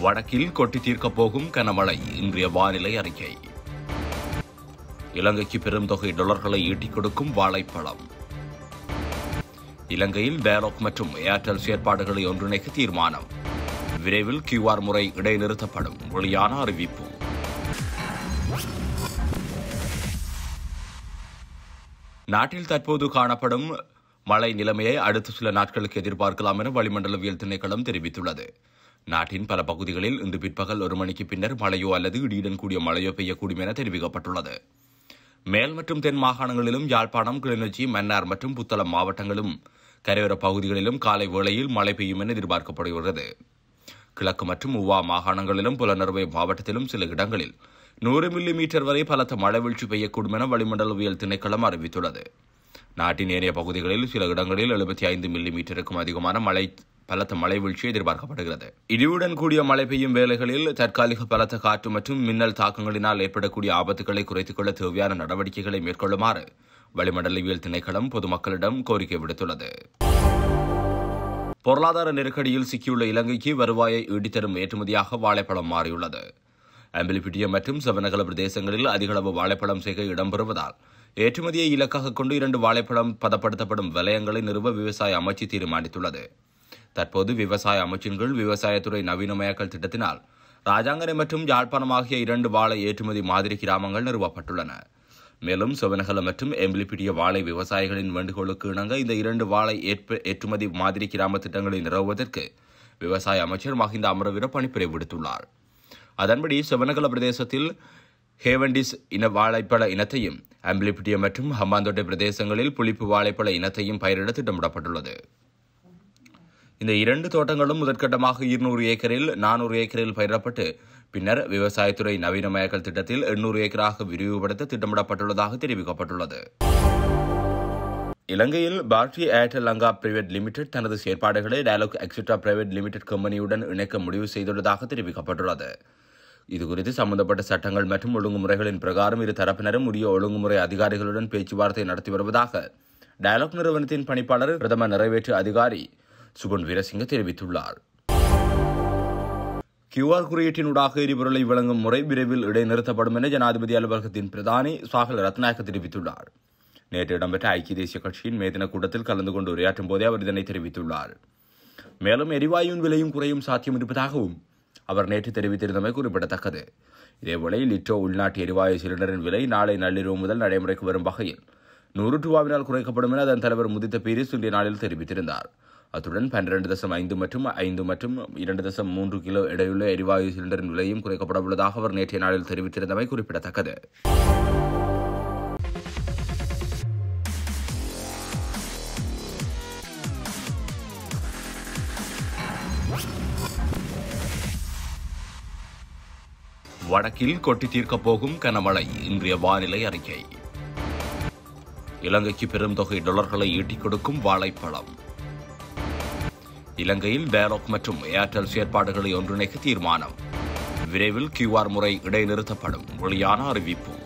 வடக்கில் கொட்டி தீர்க்கப் போகும் கனமழை இன்றைய வானிலை அறிக்கை இலங்கைக்கு பெரும் தொகை டாலர்களை ஈட்டிக் கொடுக்கும் வாழைப்பழம் இலங்கையில் டயலாக் மற்றும் ஏர்டெல் செயற்பாடுகளை ஒன்றிணைக்க தீர்மானம் விரைவில் கியூஆர் முறை இடைநிறுத்தப்படும் வெளியான அறிவிப்பு நாட்டில் தற்போது காணப்படும் மழை நிலைமையை அடுத்த சில நாட்களுக்கு எதிர்பார்க்கலாம் என வளிமண்டலவியல் திணைக்களம் தெரிவித்துள்ளது நாட்டின் பல பகுதிகளில் இன்று பிற்பகல் ஒரு மணிக்கு பின்னர் மழையோ அல்லது இடியுடன் கூடிய மழையோ பெய்யக்கூடும் என தெரிவிக்கப்பட்டுள்ளது மேல் மற்றும் தென் மாகாணங்களிலும் யாழ்ப்பாணம் கிளிநொச்சி மன்னார் மற்றும் புத்தளம் மாவட்டங்களும் கரையோர பகுதிகளிலும் காலை வேளையில் மழை பெய்யும் என எதிர்பார்க்கப்படுகிறது கிழக்கு மற்றும் உவா மாகாணங்களிலும் புலனறுவை மாவட்டத்திலும் சில இடங்களில் நூறு மில்லி மீட்டர் வரை பலத்த மழை வீழ்ச்சி பெய்யக்கூடும் என வளிமண்டலவியல் திணைக்களம் அறிவித்துள்ளது நாட்டின் ஏனைய பகுதிகளில் சில இடங்களில் எழுபத்தி ஐந்து மில்லி மீட்டருக்கும் அதிகமான மழை பலத்த மழை வீழ்ச்சி எதிர்பார்க்கப்படுகிறது இடியுடன் கூடிய மழை பெய்யும் வேளைகளில் தற்காலிக பலத்த காற்று மற்றும் மின்னல் தாக்கங்களினால் ஏற்படக்கூடிய ஆபத்துகளை குறைத்துக் கொள்ள தேவையான நடவடிக்கைகளை மேற்கொள்ளுமாறு வளிமண்டலவியல் திணைக்களம் பொதுமக்களிடம் கோரிக்கை விடுத்துள்ளது பொருளாதார நெருக்கடியில் சிக்கியுள்ள இலங்கைக்கு வருவாயை ஈட்டித்தரும் ஏற்றுமதியாக வாழைப்பழம் மாறியுள்ளது அம்பிலிபிட்டிய மற்றும் செவனகல பிரதேசங்களில் அதிகளவு வாழைப்பழம் செய்கை இடம்பெறுவதால் ஏற்றுமதியை இலக்காக கொண்டு இரண்டு வாழைப்பழம் பதப்படுத்தப்படும் வலயங்களை நிறுவ விவசாய அமைச்சு தீர்மானித்துள்ளது தற்போது விவசாய அமைச்சின் கீழ் விவசாயத்துறை நவீனமயக்கல் திட்டத்தினால் ராஜாங்கரை மற்றும் யாழ்ப்பாணம் ஆகிய இரண்டு வாழை ஏற்றுமதி மாதிரி கிராமங்கள் நிறுவப்பட்டுள்ளன மேலும் சிவனகல மற்றும் எம்பிலிப்பிட்டிய வாழை விவசாயிகளின் வேண்டுகோளுக்கு இணங்க இந்த இரண்டு வாழை ஏற்ப ஏற்றுமதி மாதிரி கிராம திட்டங்களை நிறுவுவதற்கு விவசாய அமைச்சர் மஹிந்த அமரவீர பணிப்புரை விடுத்துள்ளார் அதன்படி சிவனகல பிரதேசத்தில் ஹேவண்டிஸ் இன வாழைப்பழ இனத்தையும் அம்பிலிப்பிட்டிய மற்றும் ஹம்பாந்தோட்டை பிரதேசங்களில் புளிப்பு வாழைப்பழ இனத்தையும் பயிரிட திட்டமிடப்பட்டுள்ளது இந்த இரண்டு தோட்டங்களும் முதற்கட்டமாக இருநூறு ஏக்கரில் நானூறு ஏக்கரில் பயிரிடப்பட்டு பின்னர் விவசாயத்துறை நவீனமயக்கல் திட்டத்தில் எண்ணூறு ஏக்கராக விரிவுபடுத்த திட்டமிடப்பட்டுள்ளதாக தெரிவிக்கப்பட்டுள்ளது இலங்கையில் Bharti Airtel Lanka private limited தனது செயற்பாடுகளை டயலாக் எக்ஸிட்ரா பிரைவேட் லிமிடெட் கம்பெனியுடன் இணைக்க முடிவு செய்துள்ளதாக தெரிவிக்கப்பட்டுள்ளது இதுகுறித்து சம்பந்தப்பட்ட சட்டங்கள் மற்றும் ஒழுங்குமுறைகளின் பிரகாரம் இரு தரப்பினரும் உரிய ஒழுங்குமுறை அதிகாரிகளுடன் பேச்சுவார்த்தை நடத்தி வருவதாக டயலாக் நிறுவனத்தின் பணிப்பாளர் பிரதம நிறைவேற்று அதிகாரி சுகுன் வீரசிங்க தெரிவித்துள்ளார் கியூஆர் குறியீட்டினூடாக எரிபொருளை வழங்கும் முறை விரைவில் இடைநிறுத்தப்படும் என ஜனாதிபதி அலுவலகத்தின் பிரதானி சாகல் ரத்நாயக்க தெரிவித்துள்ளார் நேற்று இடம்பெற்ற ஐக்கிய தேசிய கட்சியின் மேதின கூட்டத்தில் கலந்து கொண்டு உரையாற்றும் போதே அவர் இதனை தெரிவித்துள்ளார் மேலும் எரிவாயுவின் விலையும் குறையும் சாத்தியம் இருப்பதாகவும் அவர் நேற்று தெரிவித்திருந்தமை குறிப்பிடத்தக்கது இதேவேளை லிட்டோ உள்நாட்டு எரிவாயு சிலிண்டரின் விலை நாளை நள்ளிரவு முதல் நடைமுறைக்கு வரும் வகையில் நூறு ரூபாவினால் குறைக்கப்படும் என அதன் தலைவர் முதித்த பீரிஸ் இன்றைய நாளில் தெரிவித்திருந்தார் அத்துடன் பன்னிரண்டு தசம் ஐந்து மற்றும் ஐந்து மற்றும் இரண்டு தசம் மூன்று கிலோ எடையுள்ள எரிவாயு சிலிண்டரின் விலையும் குறைக்கப்பட உள்ளதாக அவர் நேற்றைய நாளில் தெரிவித்திருந்தமை குறிப்பிடத்தக்கது வடக்கில் கொட்டி தீர்க்கப் போகும் கனமழை இன்றைய வானிலை அறிக்கை இலங்கைக்கு பெரும் தொகை டாலர்களை ஈட்டிக் கொடுக்கும் வாழைப்பழம் இலங்கையில் டயலாக் மற்றும் ஏர்டெல் செயற்பாடுகளை ஒன்றிணைக்க தீர்மானம் விரைவில் கியூஆர் முறை இடைநிறுத்தப்படும் வெளியான அறிவிப்பு